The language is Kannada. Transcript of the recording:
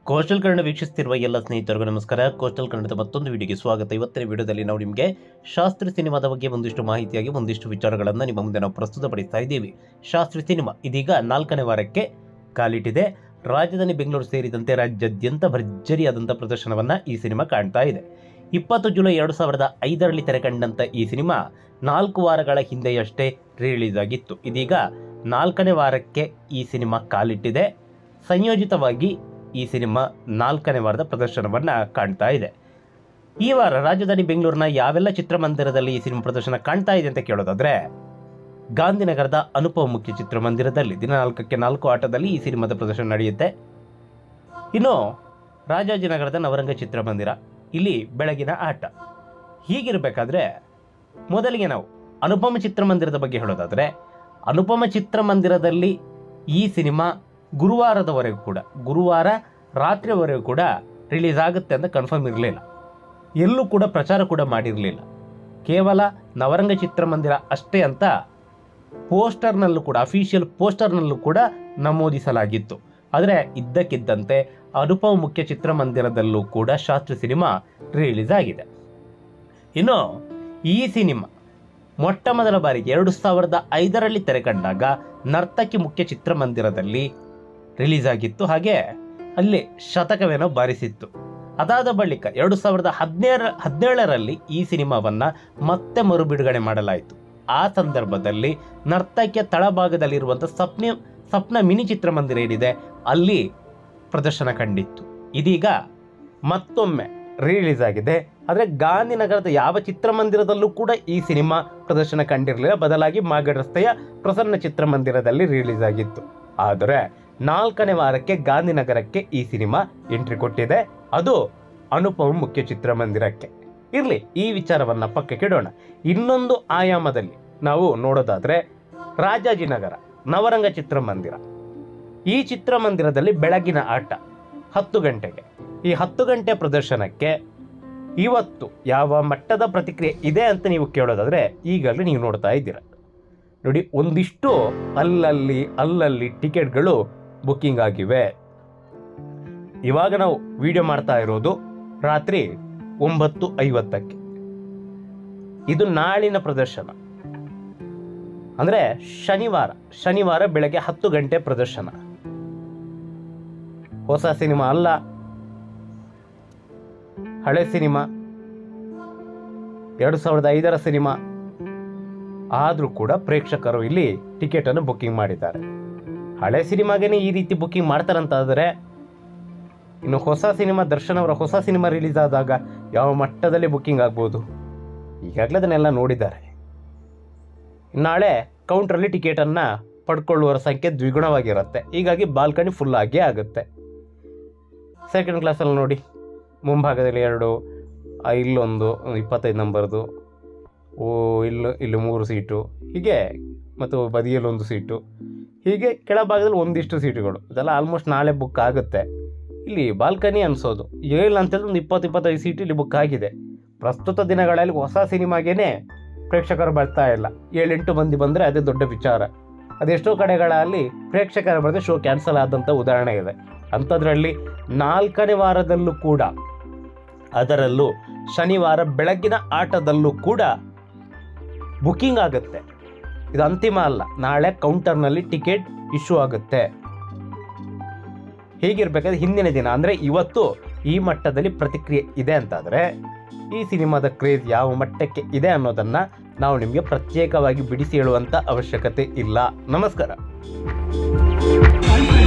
ಕೋಸ್ಟಲ್ ಕನ್ನಡ ವೀಕ್ಷಿಸ್ತಿರುವ ಎಲ್ಲ ಸ್ನೇಹಿತರಿಗೂ ನಮಸ್ಕಾರ ಕೋಸ್ಟಲ್ ಕನ್ನಡದ ಮತ್ತೊಂದು ವಿಡಿಯೋಗೆ ಸ್ವಾಗತ ಇವತ್ತಿನ ವಿಡಿಯೋದಲ್ಲಿ ನಾವು ನಿಮಗೆ ಶಾಸ್ತ್ರಿ ಸಿನಿಮಾದ ಬಗ್ಗೆ ಒಂದಿಷ್ಟು ಮಾಹಿತಿಯಾಗಿ ಒಂದಿಷ್ಟು ವಿಚಾರಗಳನ್ನು ನಿಮ್ಮ ಮುಂದೆ ನಾವು ಪ್ರಸ್ತುತಪಡಿಸ್ತಾ ಇದ್ದೀವಿ ಶಾಸ್ತ್ರಿ ಸಿನಿಮಾ ಇದೀಗ ನಾಲ್ಕನೇ ವಾರಕ್ಕೆ ಕಾಲಿಟ್ಟಿದೆ ರಾಜಧಾನಿ ಬೆಂಗಳೂರು ಸೇರಿದಂತೆ ರಾಜ್ಯಾದ್ಯಂತ ಭರ್ಜರಿಯಾದಂಥ ಪ್ರದರ್ಶನವನ್ನು ಈ ಸಿನಿಮಾ ಕಾಣ್ತಾ ಇದೆ ಇಪ್ಪತ್ತು ಜುಲೈ ಎರಡು ಸಾವಿರದ ಐದರಲ್ಲಿ ತೆರೆಕಂಡಂಥ ಈ ಸಿನಿಮಾ ನಾಲ್ಕು ವಾರಗಳ ಹಿಂದೆಯಷ್ಟೇ ರಿಲೀಸ್ ಆಗಿತ್ತು ಇದೀಗ ನಾಲ್ಕನೇ ವಾರಕ್ಕೆ ಈ ಸಿನಿಮಾ ಕಾಲಿಟ್ಟಿದೆ ಸಂಯೋಜಿತವಾಗಿ ಈ ಸಿನಿಮಾ ನಾಲ್ಕನೇ ವಾರದ ಪ್ರದರ್ಶನವನ್ನು ಕಾಣ್ತಾ ಇದೆ ಈ ವಾರ ರಾಜಧಾನಿ ಬೆಂಗಳೂರಿನ ಯಾವೆಲ್ಲ ಚಿತ್ರಮಂದಿರದಲ್ಲಿ ಈ ಸಿನಿಮಾ ಪ್ರದರ್ಶನ ಕಾಣ್ತಾ ಇದೆ ಅಂತ ಕೇಳೋದಾದ್ರೆ ಗಾಂಧಿನಗರದ ಅನುಪಮ ಮುಖ್ಯ ಚಿತ್ರಮಂದಿರದಲ್ಲಿ ದಿನ ನಾಲ್ಕಕ್ಕೆ ನಾಲ್ಕು ಆಟದಲ್ಲಿ ಈ ಸಿನಿಮಾದ ಪ್ರದರ್ಶನ ನಡೆಯುತ್ತೆ ಇನ್ನು ರಾಜಾಜಿನಗರದ ನವರಂಗ ಚಿತ್ರಮಂದಿರ ಇಲ್ಲಿ ಬೆಳಗಿನ ಆಟ ಹೀಗಿರಬೇಕಾದ್ರೆ ಮೊದಲಿಗೆ ನಾವು ಅನುಪಮ ಚಿತ್ರಮಂದಿರದ ಬಗ್ಗೆ ಹೇಳೋದಾದ್ರೆ ಅನುಪಮ ಚಿತ್ರಮಂದಿರದಲ್ಲಿ ಈ ಸಿನಿಮಾ ಗುರುವಾರದವರೆಗೂ ಕೂಡ ಗುರುವಾರ ರಾತ್ರಿವರೆಗೂ ಕೂಡ ರಿಲೀಸ್ ಆಗುತ್ತೆ ಅಂತ ಕನ್ಫರ್ಮ್ ಇರಲಿಲ್ಲ ಎಲ್ಲೂ ಕೂಡ ಪ್ರಚಾರ ಕೂಡ ಮಾಡಿರಲಿಲ್ಲ ಕೇವಲ ನವರಂಗ ಚಿತ್ರಮಂದಿರ ಅಷ್ಟೇ ಅಂತ ಪೋಸ್ಟರ್ನಲ್ಲೂ ಕೂಡ ಅಫಿಷಿಯಲ್ ಪೋಸ್ಟರ್ನಲ್ಲೂ ಕೂಡ ನಮೂದಿಸಲಾಗಿತ್ತು ಆದರೆ ಇದ್ದಕ್ಕಿದ್ದಂತೆ ಅನುಪಮ ಮುಖ್ಯ ಚಿತ್ರಮಂದಿರದಲ್ಲೂ ಕೂಡ ಶಾಸ್ತ್ರಿ ಸಿನಿಮಾ ರಿಲೀಸ್ ಆಗಿದೆ ಇನ್ನು ಈ ಸಿನಿಮಾ ಮೊಟ್ಟ ಮೊದಲ ಬಾರಿಗೆ ಎರಡು ಸಾವಿರದ ಐದರಲ್ಲಿ ತೆರೆಕಂಡಾಗ ನರ್ತಕಿ ಮುಖ್ಯ ಚಿತ್ರಮಂದಿರದಲ್ಲಿ ರಿಲೀಸ್ ಆಗಿತ್ತು ಹಾಗೆ ಅಲ್ಲಿ ಶತಕವೇನೋ ಬಾರಿಸಿತ್ತು ಅದಾದ ಬಳಿಕ ಎರಡು ಸಾವಿರದ ಹದಿನೇಳ ಹದಿನೇಳರಲ್ಲಿ ಈ ಸಿನಿಮಾವನ್ನು ಮತ್ತೆ ಮರು ಬಿಡುಗಡೆ ಮಾಡಲಾಯಿತು ಆ ಸಂದರ್ಭದಲ್ಲಿ ನರ್ತಕಿಯ ತಳಭಾಗದಲ್ಲಿರುವಂಥ ಸ್ವಪ್ನ ಸ್ವಪ್ನ ಮಿನಿ ಚಿತ್ರಮಂದಿರ ಏನಿದೆ ಅಲ್ಲಿ ಪ್ರದರ್ಶನ ಕಂಡಿತ್ತು ಇದೀಗ ಮತ್ತೊಮ್ಮೆ ರಿಲೀಸ್ ಆಗಿದೆ ಆದರೆ ಗಾಂಧಿನಗರದ ಯಾವ ಚಿತ್ರಮಂದಿರದಲ್ಲೂ ಕೂಡ ಈ ಸಿನಿಮಾ ಪ್ರದರ್ಶನ ಕಂಡಿರಲಿಲ್ಲ ಬದಲಾಗಿ ಮಾಗಡ್ ರಸ್ತೆಯ ಪ್ರಸನ್ನ ಚಿತ್ರಮಂದಿರದಲ್ಲಿ ರಿಲೀಸ್ ಆಗಿತ್ತು ಆದರೆ ನಾಲ್ಕನೇ ವಾರಕ್ಕೆ ಗಾಂಧಿನಗರಕ್ಕೆ ಈ ಸಿನಿಮಾ ಎಂಟ್ರಿ ಕೊಟ್ಟಿದೆ ಅದು ಅನುಪಮ ಮುಖ್ಯ ಚಿತ್ರಮಂದಿರಕ್ಕೆ ಇರಲಿ ಈ ವಿಚಾರವನ್ನು ಪಕ್ಕಕ್ಕೆ ಇಡೋಣ ಇನ್ನೊಂದು ಆಯಾಮದಲ್ಲಿ ನಾವು ನೋಡೋದಾದರೆ ರಾಜಾಜಿನಗರ ನವರಂಗ ಚಿತ್ರಮಂದಿರ ಈ ಚಿತ್ರಮಂದಿರದಲ್ಲಿ ಬೆಳಗಿನ ಆಟ ಹತ್ತು ಗಂಟೆಗೆ ಈ ಹತ್ತು ಗಂಟೆ ಪ್ರದರ್ಶನಕ್ಕೆ ಇವತ್ತು ಯಾವ ಮಟ್ಟದ ಪ್ರತಿಕ್ರಿಯೆ ಇದೆ ಅಂತ ನೀವು ಕೇಳೋದಾದರೆ ಈಗಲೂ ನೀವು ನೋಡ್ತಾ ಇದ್ದೀರ ನೋಡಿ ಒಂದಿಷ್ಟು ಅಲ್ಲಲ್ಲಿ ಅಲ್ಲಲ್ಲಿ ಟಿಕೆಟ್ಗಳು ಬುಕ್ಕಿಂಗ್ ಆಗಿವೆ ಇವಾಗ ನಾವು ವಿಡಿಯೋ ಮಾಡ್ತಾ ಇರೋದು ರಾತ್ರಿ ಒಂಬತ್ತು ಐವತ್ತಕ್ಕೆ ಇದು ನಾಳಿನ ಪ್ರದರ್ಶನ ಅಂದರೆ ಶನಿವಾರ ಶನಿವಾರ ಬೆಳಗ್ಗೆ ಹತ್ತು ಗಂಟೆ ಪ್ರದರ್ಶನ ಹೊಸ ಸಿನಿಮಾ ಅಲ್ಲ ಹಳೆ ಸಿನಿಮಾ ಎರಡು ಸಾವಿರದ ಐದರ ಸಿನಿಮಾ ಆದರೂ ಕೂಡ ಪ್ರೇಕ್ಷಕರು ಇಲ್ಲಿ ಟಿಕೆಟನ್ನು ಬುಕ್ಕಿಂಗ್ ಮಾಡಿದ್ದಾರೆ ಹಳೆ ಸಿನಿಮಾಗೇನೆ ಈ ರೀತಿ ಬುಕ್ಕಿಂಗ್ ಮಾಡ್ತಾರಂತಾದರೆ ಇನ್ನು ಹೊಸ ಸಿನಿಮಾ ದರ್ಶನ್ ಅವರ ಹೊಸ ಸಿನಿಮಾ ರಿಲೀಸ್ ಆದಾಗ ಯಾವ ಮಟ್ಟದಲ್ಲಿ ಬುಕ್ಕಿಂಗ್ ಆಗ್ಬೋದು ಈಗಾಗಲೇ ಅದನ್ನೆಲ್ಲ ನೋಡಿದ್ದಾರೆ ನಾಳೆ ಕೌಂಟ್ರಲ್ಲಿ ಟಿಕೆಟನ್ನು ಪಡ್ಕೊಳ್ಳುವವರ ಸಂಖ್ಯೆ ದ್ವಿಗುಣವಾಗಿರುತ್ತೆ ಹೀಗಾಗಿ ಬಾಲ್ಕನಿ ಫುಲ್ ಆಗೇ ಆಗುತ್ತೆ ಸೆಕೆಂಡ್ ಕ್ಲಾಸಲ್ಲಿ ನೋಡಿ ಮುಂಭಾಗದಲ್ಲಿ ಎರಡು ಆ, ಇಲ್ಲೊಂದು ಒಂದು ಇಪ್ಪತ್ತೈದು ನಂಬರ್ದು ಓ ಇಲ್ಲಿ ಇಲ್ಲಿ ಮೂರು ಸೀಟು ಹೀಗೆ ಮತ್ತು ಬದಿಯಲ್ಲಿ ಒಂದು ಸೀಟು ಹೀಗೆ ಕೆಳಭಾಗದಲ್ಲಿ ಒಂದಿಷ್ಟು ಸೀಟುಗಳು ಇದೆಲ್ಲ ಆಲ್ಮೋಸ್ಟ್ ನಾಳೆ ಬುಕ್ ಆಗುತ್ತೆ ಇಲ್ಲಿ ಬಾಲ್ಕನಿ ಅನಿಸೋದು ಏಳು ಅಂತೇಳಿ ಒಂದು ಇಪ್ಪತ್ತು ಇಪ್ಪತ್ತೈದು ಸೀಟ್ ಇಲ್ಲಿ ಬುಕ್ ಆಗಿದೆ ಪ್ರಸ್ತುತ ದಿನಗಳಲ್ಲಿ ಹೊಸ ಸಿನಿಮಾಗೇನೆ ಪ್ರೇಕ್ಷಕರು ಬರ್ತಾ ಇಲ್ಲ ಏಳೆಂಟು ಮಂದಿ ಬಂದರೆ ಅದೇ ದೊಡ್ಡ ವಿಚಾರ ಅದೆಷ್ಟೋ ಕಡೆಗಳಲ್ಲಿ ಪ್ರೇಕ್ಷಕರು ಬರದೆ ಶೋ ಕ್ಯಾನ್ಸಲ್ ಆದಂಥ ಉದಾಹರಣೆ ಇದೆ ಅಂಥದ್ರಲ್ಲಿ ನಾಲ್ಕನೇ ವಾರದಲ್ಲೂ ಕೂಡ ಅದರಲ್ಲೂ ಶನಿವಾರ ಬೆಳಗ್ಗಿನ ಆಟದಲ್ಲೂ ಕೂಡ ಬುಕ್ಕಿಂಗ್ ಆಗುತ್ತೆ ಇದು ಅಂತಿಮ ಅಲ್ಲ ನಾಳೆ ಕೌಂಟರ್ನಲ್ಲಿ ಟಿಕೆಟ್ ಇಶ್ಯೂ ಆಗುತ್ತೆ ಹೀಗಿರ್ಬೇಕಾದ್ರೆ ಹಿಂದಿನ ದಿನ ಅಂದರೆ ಇವತ್ತು ಈ ಮಟ್ಟದಲ್ಲಿ ಪ್ರತಿಕ್ರಿಯೆ ಇದೆ ಅಂತಾದರೆ ಈ ಸಿನಿಮಾದ ಕ್ರೇಜ್ ಯಾವ ಮಟ್ಟಕ್ಕೆ ಇದೆ ಅನ್ನೋದನ್ನು ನಾವು ನಿಮಗೆ ಪ್ರತ್ಯೇಕವಾಗಿ ಬಿಡಿಸಿ ಹೇಳುವಂಥ ಅವಶ್ಯಕತೆ ಇಲ್ಲ ನಮಸ್ಕಾರ